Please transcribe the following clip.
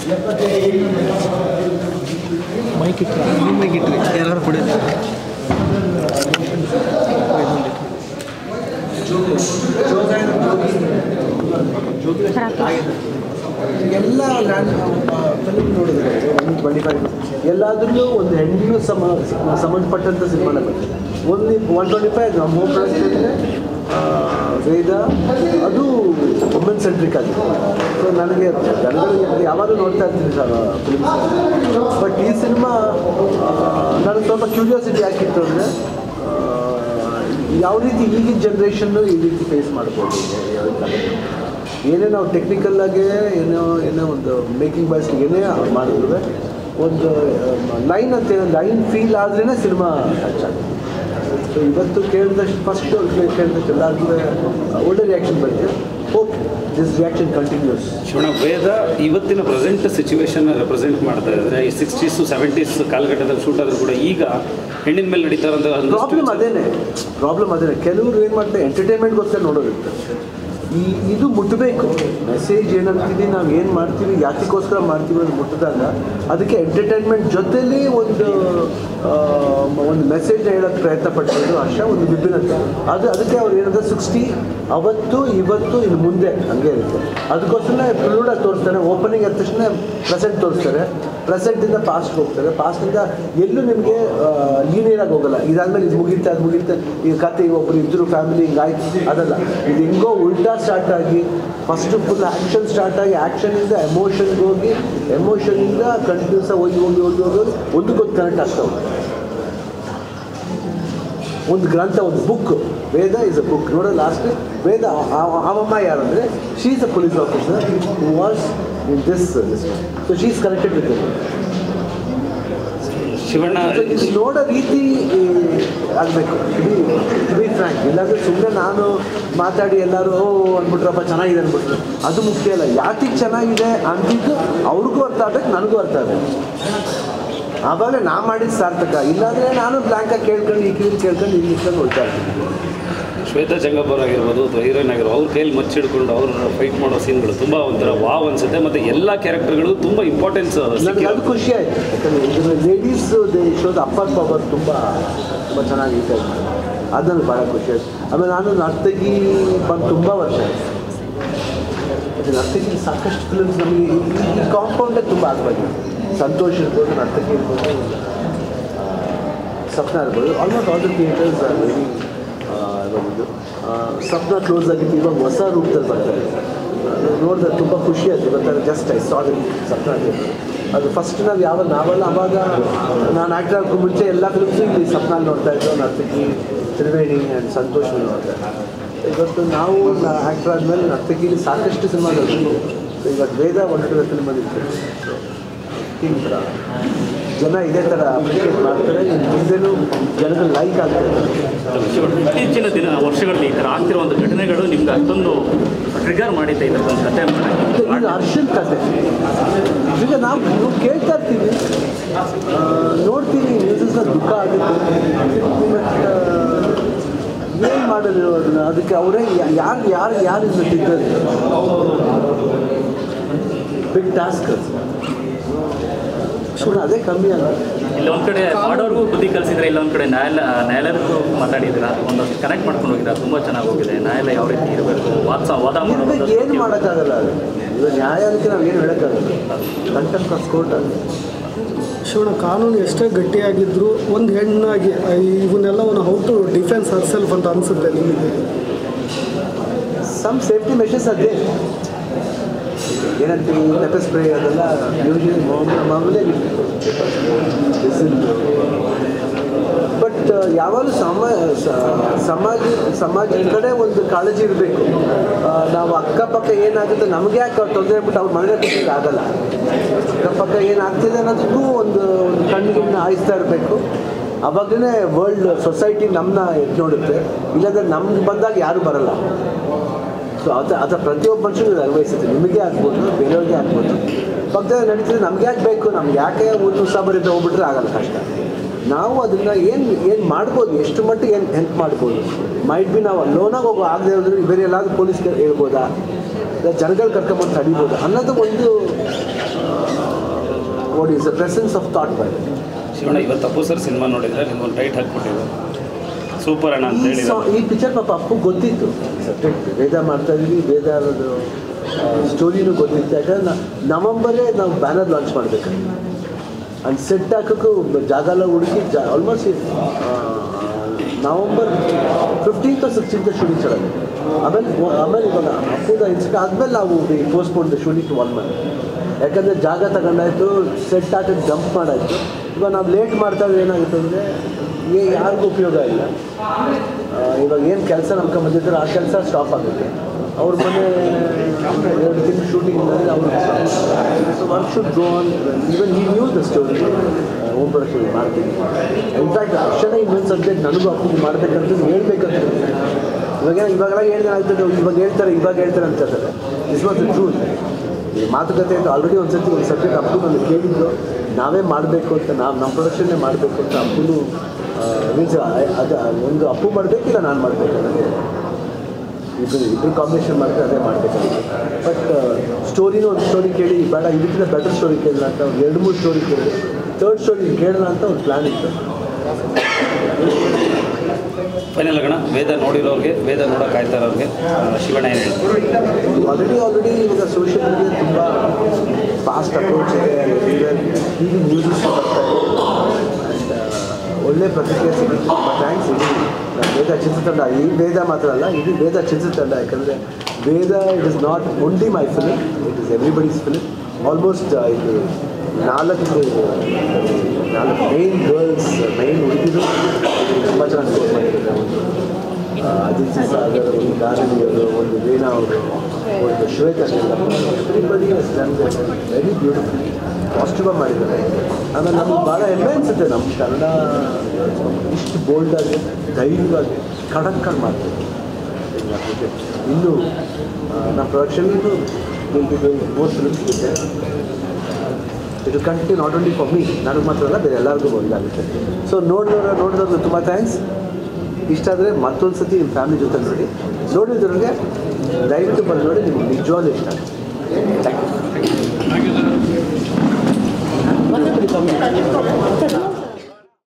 Mic ಇಟ್ಟರೆ ನಿಮ್ಮ mic ಇಟ್ಟರೆ ಯಾರು ಕೊಡಿಲ್ಲ ಎಲ್ಲ ಲ್ಯಾಂಡ್ ಫಿಲ್ಮ್ ನೋಡಿದ್ರೆ ಒಂದು ಟ್ವೆಂಟಿ ಫೈವ್ ಎಲ್ಲಾದ್ರೂ ಒಂದು ಹೆಣ್ಣಿನ ಸಮ ಸಂಬಂಧಪಟ್ಟಂಥ ಸಿನಿಮಾನ ಬಂದಿದೆ ಒಂದು ಒನ್ ಟ್ವೆಂಟಿ ಫೈವ್ ನಮ್ಮ ಪ್ರೊಡಕ್ಟ್ ವೇದ ಅದು ವುಮೆನ್ ಸೆಂಟ್ರಿಕ್ ಆಗಿದೆ ಸೊ ನನಗೆ ಜನಗಳು ಯಾವಾಗಲೂ ನೋಡ್ತಾ ಇರ್ತೀನಿ ಸರ್ ಫಿಲ್ಮ್ಸ್ ಬಟ್ ಈ ಸಿನಿಮಾ ನನಗೆ ಸ್ವಲ್ಪ ಕ್ಯೂರಿಯಾಸಿಟಿ ಯಾಕಿತ್ತು ಅಂದರೆ ಯಾವ ರೀತಿ ಈಗಿನ ಜನ್ರೇಷನ್ನು ಈ ರೀತಿ ಫೇಸ್ ಮಾಡ್ಬೋದು ಯಾವ ರೀತಿ ಏನೇ ನಾವು ಟೆಕ್ನಿಕಲ್ ಆಗಿ ಏನೋ ಏನೋ ಒಂದು ಮೇಕಿಂಗ್ ಬಾಯ್ಸ್ ಏನೇ ಮಾಡಿದ್ರು ಒಂದು ಲೈನ್ ಅಂತ ಲೈನ್ ಫೀಲ್ ಆದ್ರೇ ಸಿನಿಮಾ ಟಚ್ ಆಗುತ್ತೆ ಸೊ ಇವತ್ತು ಕೇಳಿದಷ್ಟು ಫಸ್ಟ್ ಕೇಳಿದಷ್ಟು ಎಲ್ಲರಿಗೂ ಒಳ್ಳೆ ರಿಯಾಕ್ಷನ್ ಬಂದಿದೆ hope this reaction continues Shivanna Vedha ಇವತ್ತಿನ ಪ್ರೆಸೆಂಟ್ ಸಿಚುವೇಶನ್ ರೆಪ್ರೆಸೆಂಟ್ ಮಾಡ್ತಾ ಇದ್ದಾರೆ ಈ ಸಿಕ್ಸ್ಟೀಸು ಸೆವೆಂಟೀಸ್ ಕಾಲಘಟ್ಟದಲ್ಲಿ ಶೂಟ್ ಆದರೂ ಕೂಡ ಈಗ ಹೆಣ್ಣಿನ ಮೇಲೆ ನಡೀತಾ ಇರೋಂಥ ಪ್ರಾಬ್ಲಮ್ ಅದೇನೆ ಪ್ರಾಬ್ಲಮ್ ಅದೇನೆ ಕೆಲವರು ಏನು ಮಾಡ್ತಾರೆ ಎಂಟರ್ಟೈನ್ಮೆಂಟ್ಗೋಸ್ಕರ ನೋಡೋದಿರುತ್ತೆ ಈ ಇದು ಮುಟ್ಟಬೇಕು ಮೆಸೇಜ್ ಏನಂತೀವಿ ನಾವು ಏನು ಮಾಡ್ತೀವಿ ಯಾತಕ್ಕೋಸ್ಕರ ಮಾಡ್ತೀವಿ ಅದು ಮುಟ್ಟಿದಾಗ ಅದಕ್ಕೆ ಎಂಟರ್ಟೈನ್ಮೆಂಟ್ ಜೊತೆಲಿ ಒಂದು ಆ, ಒಂದು ಮೆಸೇಜ್ ಹೇಳೋಕ್ಕೆ ಪ್ರಯತ್ನ ಪಟ್ಟಿದ್ದು ಹರ್ಷ ಒಂದು ವಿಭಿನ್ನತೆ ಅದು ಅದಕ್ಕೆ ಅವ್ರು ಏನಂದ್ರೆ ಸಿಕ್ಸ್ಟಿ ಅವತ್ತು ಇವತ್ತು ಇನ್ನು ಮುಂದೆ ಹಂಗೆ ಇರುತ್ತೆ ಅದಕ್ಕೋಸ್ಕರ ಫ್ಲೂಡಾಗಿ ತೋರಿಸ್ತಾರೆ ಓಪನಿಂಗ್ ಆದ ತಕ್ಷಣ ಪ್ರೆಸೆಂಟ್ ತೋರಿಸ್ತಾರೆ ಪ್ರೆಸೆಂಟಿಂದ ಪಾಸ್ಟ್ ಹೋಗ್ತಾರೆ ಪಾಸ್ಟಿಂದ ಎಲ್ಲೂ ನಿಮಗೆ ಲೀನಿಯರಾಗಿ ಹೋಗಲ್ಲ ಇದಾದ್ಮೇಲೆ ಇದು ಮುಗಿಯುತ್ತೆ ಅದು ಮುಗಿಯುತ್ತೆ ಈಗ ಕತೆ ಒಬ್ಬರು ಇದ್ರು ಫ್ಯಾಮಿಲಿ ಹಿಂಗಾಯ್ತು ಅದಲ್ಲ ಇದು ಹೆಂಗೋ ಉಲ್ಟಾ ಸ್ಟಾರ್ಟ್ ಆಗಿ ಫಸ್ಟ್ ಫುಲ್ ಆ್ಯಕ್ಷನ್ ಸ್ಟಾರ್ಟ್ ಆಗಿ ಆ್ಯಕ್ಷನಿಂದ ಎಮೋಷನ್ಗೆ ಹೋಗಿ ಎಮೋಷನಿಂದ ಕಂಟಿನ್ಯೂಸ್ ಹೋಗಿ ಹೋಗಿ ಹೋಗಿ ಹೋಗಿ ಒಂದಕ್ಕೊಂದು ಕನೆಕ್ಟ್ ಆಗ್ತಾ ಹೋಗುತ್ತೆ ಒಂದು ಗ್ರಂಥ ಒಂದು book Vedha is a book ನೋಡೋ ಲಾಸ್ಟ್ ವೇದ ಅವಮ್ಮ ಯಾರು ಅಂದರೆ she is a police officer was in this this so she is connected with Shivanna ನೋಡೋ ರೀತಿ ಆಗಬೇಕು ಟು ಬಿ ಫ್ರ್ಯಾಂಕ್ ಇಲ್ಲಾಂದರೆ ಸುಮ್ಮನೆ ನಾನು ಮಾತಾಡಿ ಎಲ್ಲರೂ ಓ ಅಂದ್ಬಿಟ್ರಪ್ಪ ಚೆನ್ನಾಗಿದೆ ಅಂದ್ಬಿಟ್ರು ಅದು ಮುಖ್ಯ ಅಲ್ಲ ಯಾತಿಗೆ ಚೆನ್ನಾಗಿದೆ ಅಂದಿದ್ದು ಅವ್ರಿಗೂ ಅರ್ಥ ಆಗ್ಬೇಕು ನನಗೂ ಅರ್ಥ ಆಗ್ಬೇಕು ಆವಾಗಲೇ ನಾ ಮಾಡಿದ ಸಾರ್ಥಕ ಇಲ್ಲಾಂದರೆ ನಾನು ಬ್ಲ್ಯಾಂಕಾಗಿ ಕೇಳ್ಕೊಂಡು ಈ ಕಿವಿ ಕೇಳ್ಕೊಂಡು ಇಲ್ಲಿ ಇಟ್ಕೊಂಡು ಹೋಗ್ತಾ ಇರ್ತೀನಿ ಶ್ವೇತಾ ಜಂಗಬ್ಬರ್ ಆಗಿರ್ಬೋದು ಅಥವಾ ಹೀರೋಯಿನ್ ಆಗಿರ್ಬೋದು ಅವ್ರ ಕೈಯಲ್ಲಿ ಮಚ್ಚಿಡ್ಕೊಂಡು ಅವ್ರ ಫೈಟ್ ಮಾಡೋ ಸೀನ್ಗಳು ತುಂಬ ಒಂಥರ ವಾವ್ ಅನ್ಸುತ್ತೆ ಮತ್ತು ಎಲ್ಲ ಕ್ಯಾರೆಕ್ಟರ್ಗಳು ತುಂಬ ಇಂಪಾರ್ಟೆನ್ಸ್ ನನಗೆ ಅದು ಖುಷಿ ಆಯಿತು ಯಾಕಂದರೆ ಇದನ್ನು ಲೇಡೀಸ್ ದೇ ಶೋದ ಅಪ್ಪರ್ ಪವರ್ ತುಂಬ ತುಂಬ ಚೆನ್ನಾಗಿ ಇಷ್ಟ ಆಯ್ತು ಅದು ನನಗೆ ಭಾಳ ಖುಷಿ ಆಯಿತು ಆಮೇಲೆ ನಾನು ನರ್ತಗಿ ಬಂದು ತುಂಬ ವರ್ಷ ಆಯಿತು ಮತ್ತು ನರ್ತಗಿ ಸಾಕಷ್ಟು ಫಿಲ್ಮ್ಸ್ ನಮಗೆ ಈ- ಈ ಕಾಂಪೌಂಡೇ ತುಂಬ ಆಗಬೇಕು ಸಂತೋಷ್ ಇರ್ಬೋದು ನರ್ತಗಿ ಇರ್ಬೋದು ಆ, ಸಪ್ನ ಇರ್ಬೋದು almost all the theatres are very ಇದು ಸಪ್ನ ಕ್ಲೋಸ್ ಆಗಿತ್ತು ಇವಾಗ ಹೊಸ ರೂಪದಲ್ಲಿ ಬರ್ತಾರೆ ನೋಡಿದ್ರೆ ತುಂಬ ಖುಷಿ ಆಯ್ತು ಇವತ್ತು just I saw the Sapna theatre. ಅದು ಫಸ್ಟ್ ನಾವು ಯಾವಾಗ ನಾವೆಲ್ಲ ಅವಾಗ ನಾನು ಆ್ಯಕ್ಟರ್ ಆಗೋ ಮುಂಚೆ ಎಲ್ಲ ಫಿಲ್ಮ್ಸು ಇಲ್ಲಿ ಸಪ್ನಲ್ಲಿ ನೋಡ್ತಾ ಇದ್ದೋ ನರ್ತಕಿ ತ್ರಿವೇಣಿ ಆ್ಯಂಡ್ ಸಂತೋಷ್ ನೋಡ್ತಾ ಇದ್ದೆ. ಇವತ್ತು ನಾವು ಆ್ಯಕ್ಟರ್ ಆದಮೇಲೆ ನರ್ತಕಿಲಿ ಸಾಕಷ್ಟು ಸಿನಿಮಾಗಳು ಇವತ್ತು ವೇದ ಒಳ್ಳೆ ಫಿಲ್ಮ್ ಬಂದಿತ್ತು ಈ ಥರ ಜನ ಇದೇ ಥರ ಅಪ್ರಿಷಿಯೇಟ್ ಮಾಡ್ತಾರೆ ಇನ್ನು ಮುಂದೆನೂ ಜನಗಳು ಲೈಕ್ ಆಗ್ತಾರೆ ಇತ್ತೀಚಿನ ದಿನ ವರ್ಷಗಳಲ್ಲಿ ಈ ಥರ ಆಗ್ತಿರೋ ಒಂದು ಘಟನೆಗಳು ನಿಮ್ಗೆ ಅಷ್ಟೊಂದು ಟ್ರಿಗರ್ ಮಾಡಿದ್ದೆ ಇದಕ್ಕೊಂದು ಕತೆ ಇದು ಇದು ಅರ್ಶನ್ ಕತೆ ಈಗ ನಾವು ನಾವು ಕೇಳ್ತಾ ಇರ್ತೀವಿ ಆ, ನೋಡ್ತೀವಿ ನ್ಯೂಸಸ್ನ ದುಃಖ ಆಗುತ್ತೆ ಏನು ಮಾಡೋದು ಅದನ್ನ ಅದಕ್ಕೆ ಅವರೇ ಯಾರು ಯಾರು ಯಾರು ಇದನ್ನ ತಿದ್ದದ್ದು ಬಿಗ್ ಟಾಸ್ಕ್ ಅದೇ ಕಮ್ಮಿ ಅಲ್ಲ ಇಲ್ಲ ಒಂದ್ ಕಡೆ ಮಾಡೋರ್ಗೂ ಬುದ್ಧಿ ಕಲಿಸಿದ್ರೆ ಇಲ್ಲ ಒಂದ್ ಕಡೆ ನ್ಯಾಯಾಲಯ ನ್ಯಾಯಾಲಯಕ್ಕೂ ಮಾತಾಡಿದ್ದೀರಾ ಒಂದಷ್ಟು ಕನೆಕ್ಟ್ ಮಾಡ್ಕೊಂಡು ಹೋಗಿದ್ದೀರಾ ತುಂಬ ಚೆನ್ನಾಗಿ ಹೋಗಿದೆ ನ್ಯಾಯಾಲಯ ಯಾವ ರೀತಿ ಇರಬೇಕು ವಾದ ವಾದ ಇರ್ಬೇಕು ಏನು ಮಾಡೋದು ಮಾಡೋಕ್ಕಾಗಲ್ಲ ಅದು ಇವಾಗ ನ್ಯಾಯಾಲಯಕ್ಕೆ ನಾವು ಏನು ಹೇಳೋಕ್ಕಾಗಲ್ಲ ಕಂಟೆಂಟ್ ಆಫ್ ಕೋರ್ಟ್ ಅದು ಶಿವಣ್ಣ ಕಾನೂನು ಎಷ್ಟೇ ಗಟ್ಟಿಯಾಗಿದ್ದರೂ ಒಂದು ಹೆಣ್ಣಾಗಿ ಆ, ಇವನ್ನೆಲ್ಲವನ್ನು how to defence herself ಅಂತ ಅನಿಸುತ್ತೆ ನಿಮಗೆ ಸಮ್ ಸೇಫ್ಟಿ ಮೆಷರ್ಸ್ ಅದೇ ಏನಂತೀವಿ ಪೆಪರ್ ಸ್ಪ್ರೇ ಅದೆಲ್ಲ ಯೂಶಲಿ ಮಾಮೂಲಿ ಬಟ್ ಯಾವಾಗಲೂ ಸಮ ಸ- ಸಮಾಜ ಸಮಾಜದ ಕಡೆ ಒಂದು ಕಾಳಜಿ ಇರಬೇಕು ನಾವು ಅಕ್ಕಪಕ್ಕ ಏನಾಗುತ್ತೆ ನಮಗೆ ಯಾಕೆ ಅವ್ರು ತೊಂದರೆ ಬಿಟ್ಟು ಅವ್ರ ಮನೆಗೆ ಕೂತ್ಲಿಕ್ಕೆ ಆಗಲ್ಲ ಅಕ್ಕಪಕ್ಕ ಏನಾಗ್ತಿದೆ ಅನ್ನೋದಕ್ಕೂ ಒಂದು ಒಂದು ಕಣ್ಣಿಗೆ ಹಾಯಿಸ್ತಾ ಇರಬೇಕು ಅವಾಗಲೇ ವರ್ಲ್ಡ್ ಸೊಸೈಟಿ ನಮ್ಮನ್ನ ಎದ್ದು ನೋಡುತ್ತೆ ಇಲ್ಲಾಂದ್ರೆ ನಮ್ಗೆ ಬಂದಾಗ ಯಾರೂ ಬರಲ್ಲ ಸೊ ಅದು ಅದು ಪ್ರತಿಯೊಬ್ಬ ಮನುಷ್ಯನಿಗೆ ಅದು ಅನ್ವಯಿಸುತ್ತೆ ನಿಮಗೆ ಆಗ್ಬೋದು ಬೇರೆಯವ್ರಿಗೆ ಆಗ್ಬೋದು ಪಕ್ಕದಲ್ಲಿ ನಡೀತಿದ್ರೆ ನಮ್ಗೆ ಯಾಕೆ ಬೇಕು ನಮ್ಗೆ ಯಾಕೆ ಒಂದು ಉತ್ಸಾಹಭರಿತ ಹೋಗ್ಬಿಟ್ರೆ ಆಗಲ್ಲ ಕಷ್ಟ ನಾವು ಅದನ್ನು ಏನು ಏನು ಮಾಡ್ಬೋದು ಎಷ್ಟು ಮಟ್ಟಿಗೆ ಏನು ಹೆಲ್ಪ್ ಮಾಡ್ಬೋದು ಮೈಟ್ ಬಿ ನಾವು ಲೋನಾಗಿ ಹೋಗೋ ಆಗದೆ ಹೋದ್ರೆ ಬೇರೆ ಎಲ್ಲಾದ್ರೂ ಪೊಲೀಸ್ಗೆ ಹೇಳ್ಬೋದಾ ಜನಗಳು ಕರ್ಕೊಂಬಂದು ತಡಿಬೋದು ಅನ್ನೋದು ಒಂದು what is the presence of thought by Shivanna ಇವತ್ತು ಅಪ್ಪು ಸರ್ ಸಿನಿಮಾ ನೋಡಿದ್ರೆ ನಿಮ್ಗೊಂದು ಟೈಟ್ ಹಾಕ್ಬಿಟ್ಟಿದ್ರು ಸೂಪರ್ ಅಣ್ಣ ಅಂತ ಈ ಹೇಳಿ ಸಾ- ಈ ಪಿಕ್ಚರ್ ಪಾಪ ಅಪ್ಪು ಗೊತ್ತಿತ್ತು ಸಬ್ಜೆಕ್ಟ್ ವೇದ ಮಾಡ್ತಾ ಇದೀವಿ ವೇದ ಅನ್ನೋದು ಸ್ಟೋರಿನೂ ಗೊತ್ತಿತ್ತು ಯಾಕಂದ್ರೆ ನ- ನವಂಬರೇ ನಾವು ಬ್ಯಾನರ್ ಲಾಂಚ್ ಮಾಡಬೇಕಾಗಿತ್ತು ಅಂಡ್ ಸೆಟ್ ಹಾಕೋಕ್ಕೂ ಜಾಗ ಎಲ್ಲ ಹುಡುಕಿ ಜಾ almost November fifteenth sixteenth shooting start ಆಮೇಲೆ ಆಮೇಲೆ ಇವಾಗ ಅಪ್ಪುದ ಇನ್ಸಿಡೆಂಟ್ ಆದಮೇಲೆ ನಾವು postpone the shooting to one month ಯಾಕಂದರೆ ಜಾಗ ತಗೊಂಡಾಯ್ತು ಸೆಟ್ ಹಾಕಕ್ಕೆ ಜಂಪ್ ಮಾಡಾಯ್ತು ಇವಾಗ ನಾವು ಲೇಟ್ ಮಾಡ್ತಾ ಇದ್ರೆ ಏನಾಗುತ್ತೆ ಅಂದರೆ ಏ ಯಾರಿಗೂ ಉಪಯೋಗ ಇಲ್ಲ ಆ, ಇವಾಗ ಏನು ಕೆಲಸ ನಂಬ್ಕೊಂಬಂದಿದ್ರೆ ಆ ಕೆಲಸ ಸ್ಟಾಪ್ ಆಗುತ್ತೆ ಅವ್ರ ಮನೆ ಎರಡು ತಿಂಗಳು ಶೂಟಿಂಗ್ ಇದ್ದಾರೆ ಅವ್ರು so one should go on even ಈ new the story own production ಮಾಡ್ತೀನಿ ಇನ್ಫ್ಯಾಕ್ಟ್ ಅಕ್ಷರ ಇನ್ನೊಂದು ಸಬ್ಜೆಕ್ಟ್ ನನಗೂ ಅಪ್ಪಿಗೆ ಮಾಡ್ಬೇಕಂತ ಹೇಳ್ಬೇಕಂತ ಇವಾಗ ಇವಾಗೆಲ್ಲ ಹೇಳಿದ್ರೆ ಆಯ್ತದೆ ಇವಾಗ ಹೇಳ್ತಾರೆ ಇವಾಗ ಹೇಳ್ತಾರೆ ಅಂತ ಹೇಳ್ತಾರೆ ಇಸ್ ವಾಸ್ ಟ್ರೂ ಈ ಮಾತುಕತೆ ಅಂತ ಆಲ್ರೆಡಿ ಒಂದು ಸರ್ತಿ ಒಂದು ಸಬ್ಜೆಕ್ಟ್ ಅಪ್ಪು ನಾನು ಕೇಳಿದ್ರು ನಾವೇ ಮಾಡಬೇಕು ಅಂತ ನಾವು ನಮ್ಮ ಪ್ರೊಡಕ್ಷನ್ನೇ ಮಾಡಬೇಕು ಅಂತ ಅಪ್ಪುನು ಮೀನ್ಸ್ ಅದು ಒಂದು ಅಪ್ಪು ಮಾಡಬೇಕಿಲ್ಲ ನಾನು ಮಾಡಬೇಕು ನನಗೆ ಇಬ್ಬರು ಇಬ್ಬರು ಕಾಂಬಿನೇಷನ್ ಮಾಡಿದ್ರೆ ಅದೇ ಮಾಡಬೇಕಾಗುತ್ತೆ ಬಟ್ ಸ್ಟೋರಿನೂ ಒಂದು ಸ್ಟೋರಿ ಕೇಳಿ ಬೇಡ ಇದಕ್ಕಿಂತ ಬೆಟರ್ ಸ್ಟೋರಿ ಕೇಳೋಣ ಅಂತ ಒಂದು ಎರಡು ಮೂರು ಸ್ಟೋರಿ ಕೇಳಿ ಥರ್ಡ್ ಸ್ಟೋರಿ ಕೇಳೋಣ ಅಂತ ಒಂದು ಪ್ಲ್ಯಾನ್ ಇತ್ತು ಫೈನಲ್ ಅಣ್ಣ ವೇದ ನೋಡಿರೋರಿಗೆ ವೇದ ನೋಡೋಕೆ ಕಾಯ್ತಾ ಇರೋರಿಗೆ ಆ, ಶಿವಣ್ಣ ಏನು ಹೇಳ್ತಾರೆ ಆಲ್ರೆಡಿ ಆಲ್ರೆಡಿ ಇವಾಗ ಸೋಷಿಯಲ್ ಮೀಡಿಯಾ ತುಂಬ ಫಾಸ್ಟ್ ಅಪ್ರೋಚ್ ಇದೆ ಟಿ ವಿ ನ್ಯೂಸಸ್ ಬರ್ತಾ ಇದೆ ಆ್ಯಂಡ್ ಒಳ್ಳೆ ಪ್ರತಿಕ್ರಿಯೆ ಸಿಗುತ್ತೆ ತುಂಬ ಥ್ಯಾಂಕ್ಸ್ ಇಡೀ ನಮ್ಮ ವೇದ ಚಿತ್ರತಂಡ ಈ ವೇದ ಮಾತ್ರ ಅಲ್ಲ ಇಡೀ ವೇದ ಚಿತ್ರತಂಡ ಯಾಕಂದರೆ Vedha it is not only my film it is everybody's film almost ಇದು ನಾಲ್ಕು ನಾಲ್ಕು ಮೇನ್ ಗರ್ಲ್ಸ್ ಮೇನ್ ಹುಡುಗಿರು ತುಂಬ ಚೆನ್ನಾಗಿ work ಮಾಡಿದ್ದಾರೆ ಒಂದು ಆ, ಅದಿತಿ ಸಾಗರ್ ಒಂದು ದಾರಿಣಿಯವರು ಒಂದು ವೀಣಾ ಅವರು ಒಂದು Shwetha everybody very beautiful costume ಮಾಡಿದ್ದಾರೆ ಆಮೇಲೆ ನಮ್ಗೆ ಭಾಳ ಹೆಮ್ಮೆ ಅನಿಸುತ್ತೆ ನಮ್ಮ ಕನ್ನಡ ಇಷ್ಟು ಬೋಲ್ಡಾಗಿ ಧೈರ್ಯವಾಗಿ ಖಡಕ್ಕಾಗಿ ಮಾಡ್ತಾರೆ ಇನ್ನು ಆ, ನಮ್ಮ ಪ್ರೊಡಕ್ಷನ್ ಇನ್ನು ಮೂರು ಫಿಲ್ಮ್ಸ್ ಇದೆ ಇದು continue not only for me ನನಗೆ ಮಾತ್ರ ಅಲ್ಲ ಬೇರೆ ಎಲ್ಲರಿಗೂ ಒಂದಾಗುತ್ತೆ ಸೊ ನೋಡಿದವ್ರ ನೋಡಿದವ್ರಿಗೆ ತುಂಬ ಥ್ಯಾಂಕ್ಸ್ ಇಷ್ಟ ಆದರೆ ಮತ್ತೊಂದು ಸತಿ ನಿಮ್ಮ ಫ್ಯಾಮಿಲಿ ಜೊತೆ ನೋಡಿ ನೋಡಿದ್ರಿಗೆ ದಯವಿಟ್ಟು ಬಂದು ನೋಡಿ ನಿಮ್ಗೆ ನಿಜವಾಗ್ಲೂ ಇಷ್ಟ ಆಗುತ್ತೆ ಥ್ಯಾಂಕ್ ಯು